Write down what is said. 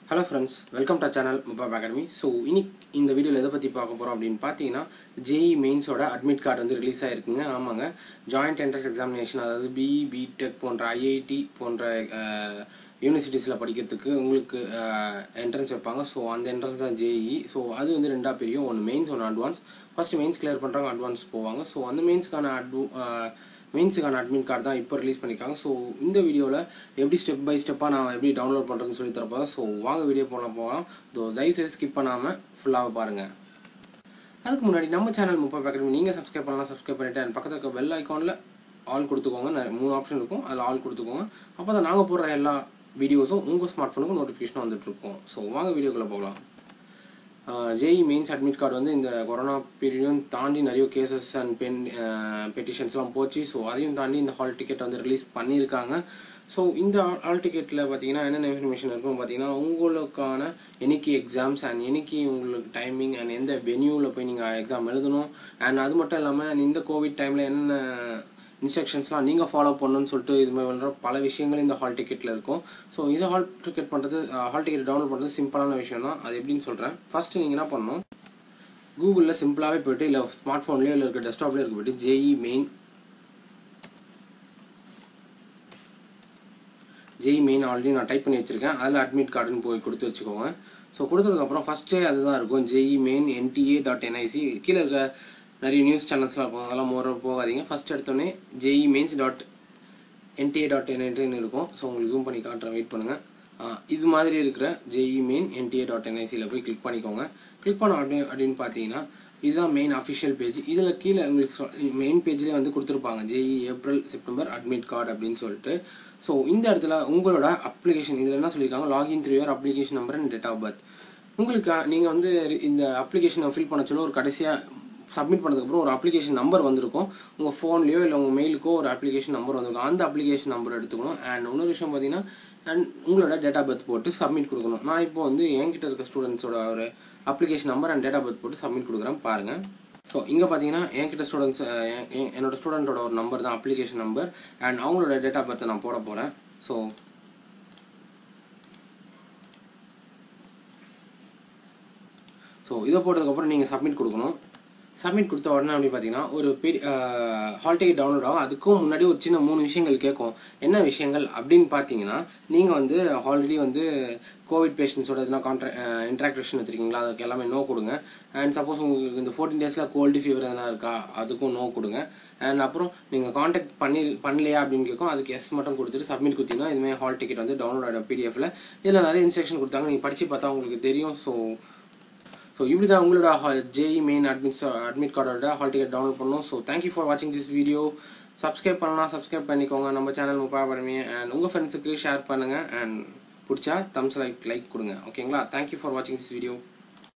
hello friends welcome to channel Mubab academy so இன்னைக்கு இந்த வீடியோவில் எதை பற்றி பார்க்க போகிறோம் அப்படின்னு பார்த்தீங்கன்னா ஜேஇ மெயின்ஸோட அட்மிட் கார்டு வந்து ரிலீஸ் ஆயிருக்குங்க ஆமாங்க ஜாயிண்ட் என்ட்ரன்ஸ் எக்ஸாமினேஷன் அதாவது பிஇ பிடெக் போன்ற ஐஐடி போன்ற யூனிவர்சிட்டிஸில் படிக்கிறதுக்கு உங்களுக்கு என்ட்ரன்ஸ் வைப்பாங்க ஸோ அந்த என்ட்ரன்ஸ் தான் ஜேஇ ஸோ அது வந்து ரெண்டாக பிரியும் ஒன்று மெயின்ஸ் ஒன்று அட்வான்ஸ் ஃபர்ஸ்ட் மெயின்ஸ் கிளியர் பண்ணுறவங்க அட்வான்ஸ் போவாங்க ஸோ அந்த மெயின்ஸ்க்கான அட்வ மெயின்ஸுக்கான அட்மிட் கார்டு தான் இப்போ ரிலீஸ் பண்ணியிருக்காங்க ஸோ இந்த வீடியோவில் எப்படி ஸ்டெப் பை ஸ்டெப்பாக நான் எப்படி டவுன்லோட் பண்ணுறதுன்னு சொல்லி தரப்போம் ஸோ வாங்க வீடியோ போகலாம் போகலாம் ஸோ தயவுசெய்து ஸ்கிப் பண்ணாமல் ஃபுல்லாக பாருங்கள் அதுக்கு முன்னாடி நம்ம சேனல் முப்பது பேக்கெட் நீங்கள் சப்ஸ்கிரைப் பண்ணலாம் சப்ஸ்கிரைப் பண்ணிட்டு and பக்கத்தில் இருக்க பெல் ஐக்கானில் ஆல் கொடுத்துக்கோங்க நிறைய மூணு ஆப்ஷன் இருக்கும் அதில் ஆல் கொடுத்துக்கோங்க அப்போ தான் நாங்கள் போடுற எல்லா வீடியோஸும் உங்கள் ஸ்மார்ட் ஃபோனுக்கும் நோட்டிஃபிகேஷன் வந்துட்டு இருக்கும் ஸோ வாங்க வீடியோக்குள்ளே போகலாம் ஜேஇ மெயின்ஸ் அட்மிட் கார்டு வந்து இந்த கொரோனா பீரியடும் தாண்டி நிறைய கேசஸ் அண்ட் பென் பெட்டிஷன்ஸ்லாம் போச்சு ஸோ அதையும் தாண்டி இந்த ஹால் டிக்கெட் வந்து ரிலீஸ் பண்ணியிருக்காங்க ஸோ இந்த ஹால் டிக்கெட்டில் பார்த்தீங்கன்னா என்னென்ன இன்ஃபர்மேஷன் இருக்கும் பார்த்தீங்கன்னா உங்களுக்கான என்னைக்கு எக்ஸாம்ஸ் அண்ட் என்னைக்கு உங்களுக்கு டைமிங் அண்ட் எந்த வென்யூவில் போய் நீங்கள் எக்ஸாம் எழுதணும் அண்ட் அது மட்டும் இல்லாமல் இந்த கோவிட் டைமில் என்னென்ன இன்ஸ்ட்ரக்ஷன்ஸ்லாம் நீங்கள் ஃபாலோ பண்ணணும்னு சொல்லிட்டு இது மாதிரி பண்ணுற பல விஷயங்கள் இந்த ஹால் டிக்கெட்டில் இருக்கும் ஸோ இதை ஹால் டிக்கெட் பண்ணுறது ஹால் டிக்கெட் டவுன்லோட் பண்ணுறது சிம்பிளான விஷயம் தான் அது எப்படின்னு சொல்கிறேன் ஃபஸ்ட்டு நீங்கள் என்ன பண்ணணும் கூகுளில் சிம்பிளாகவே போயிட்டு இல்லை ஸ்மார்ட் ஃபோன்லேயோ இல்லை இருக்க டெஸ்க்டாப்லேயோ இருக்க போயிட்டு JEE main JEE main already நான் டைப் பண்ணி வச்சிருக்கேன் அதில் அட்மிட் கார்டுன்னு போய் கொடுத்து வச்சுக்கோங்க ஸோ கொடுத்ததுக்கப்புறம் ஃபஸ்ட்டே அதுதான் இருக்கும் JEE main NTA dot NIC கீழே இருக்க நிறைய நியூஸ் சேனல்ஸ்லாம் இருக்கும் அதெல்லாம் மோர போகாதீங்க ஃபஸ்ட் எடுத்தோடனே JEE mains dot NTA dot என்ஐன்னு இருக்கும் ஸோ உங்களுக்கு ஜூம் பண்ணி காட்டுறேன் வெயிட் பண்ணுங்கள் இது மாதிரி இருக்கிற ஜெய் மெயின் என்டிஏ டாட் என்ஐசியில் போய் கிளிக் பண்ணிக்கோங்க கிளிக் பண்ண அப்படி அப்படின்னு பார்த்தீங்கன்னா இதுதான் மெயின் அஃபிஷியல் பேஜ் இதில் கீழே உங்களுக்கு மெயின் பேஜ்லேயே வந்து கொடுத்துருப்பாங்க JEE April September admit card அப்படின்னு சொல்லிட்டு ஸோ இந்த இடத்துல உங்களோட அப்ளிகேஷன் இதில் என்ன சொல்லியிருக்காங்க login through your application number and date of birth உங்களுக்கு நீங்கள் வந்து இந்த அப்ளிகேஷனை ஃபில் பண்ண சொல்ல ஒரு கடைசியாக சப்மிட் பண்ணதுக்கப்புறம் ஒரு அப்ளிகேஷன் நம்பர் வந்திருக்கும் உங்கள் ஃபோன்லேயோ இல்லை உங்கள் மெயிலுக்கோ ஒரு அப்ளிகேஷன் நம்பர் வந்திருக்கும் அந்த அப்ளிகேஷன் நம்பர் எடுத்துக்கணும் அண்ட் இன்னொரு விஷயம் பார்த்தீங்கன்னா அண்ட் உங்களோட டேட் ஆஃப் பர்த் போட்டு சப்மிட் கொடுக்கணும் நான் இப்போ வந்து என்கிட்ட இருக்க ஸ்டூடெண்ட்ஸோட ஒரு application number and date of birth போட்டு சப்மிட் கொடுக்குறேன் பாருங்கள் ஸோ இங்கே பார்த்தீங்கன்னா என்கிட்ட ஸ்டூடெண்ட்ஸ் என்னோட ஸ்டூடெண்ட்டோட ஒரு நம்பர் தான் அப்ளிகேஷன் நம்பர் அண்ட் அவங்களோட டேட் ஆஃப் பர்த்தை நான் போட போகிறேன் ஸோ ஸோ இதை போட்டதுக்கப்புறம் நீங்கள் சப்மிட் கொடுக்கணும் சப்மிட் கொடுத்த உடனே அப்படி பார்த்தீங்கன்னா ஒரு பி ஹால் டிக்கெட் டவுன்லோட் ஆகும் அதுக்கும் முன்னாடி ஒரு சின்ன மூணு விஷயங்கள் கேட்கும் என்ன விஷயங்கள் அப்படின்னு பார்த்தீங்கன்னா நீங்கள் வந்து ஆல்ரெடி வந்து கோவிட் பேஷண்ட்ஸோட எதுனா கான்ட்ரா இன்ட்ராக்டேஷன் வச்சுருக்கீங்களா அதுக்கு எல்லாமே நோ கொடுங்க அண்ட் சப்போஸ் உங்களுக்கு இந்த ஃபோர்டீன் டேஸில் கோல்டு ஃபீவர் எதனா இருக்கா அதுக்கும் நோ கொடுங்க அண்ட் அப்புறம் நீங்கள் காண்டாக்ட் பண்ணி பண்ணலையா அப்படின்னு கேட்கும் அதுக்கு எஸ் மட்டும் கொடுத்துட்டு சப்மிட் கொடுத்தீங்கன்னா இதுமாதிரி ஹால் டிக்கெட் வந்து டவுன்லோட் ஆகிடும் பிடிஎஃப்ல இதில் நிறைய இன்ஸ்ட்ரக்ஷன் கொடுத்தாங்க நீங்கள் படித்து பார்த்தா உங்களுக்கு தெரியும் ஸோ ஸோ இப்படி தான் உங்களோட ஜேஇ மெயின் அட்மிட் அட்மிட் கார்டோட ஹால் டிக்கெட் டவுன்லோட் பண்ணணும் ஸோ தேங்க்யூ ஃபார் வாட்சிங் திஸ் வீடியோ சப்ஸ்கிரைப் பண்ணலாம் சப்ஸ்கிரைப் பண்ணிக்கோங்க நம்ம சேனல் முப்பா படமே அண்ட் உங்கள் ஃப்ரெண்ட்ஸுக்கு ஷேர் பண்ணுங்கள் அண்ட் பிடிச்சா தம்ஸ் லைக் லைக் கொடுங்க ஓகேங்களா தேங்க்யூ ஃபார் வாட்சிங் திஸ் வீடியோ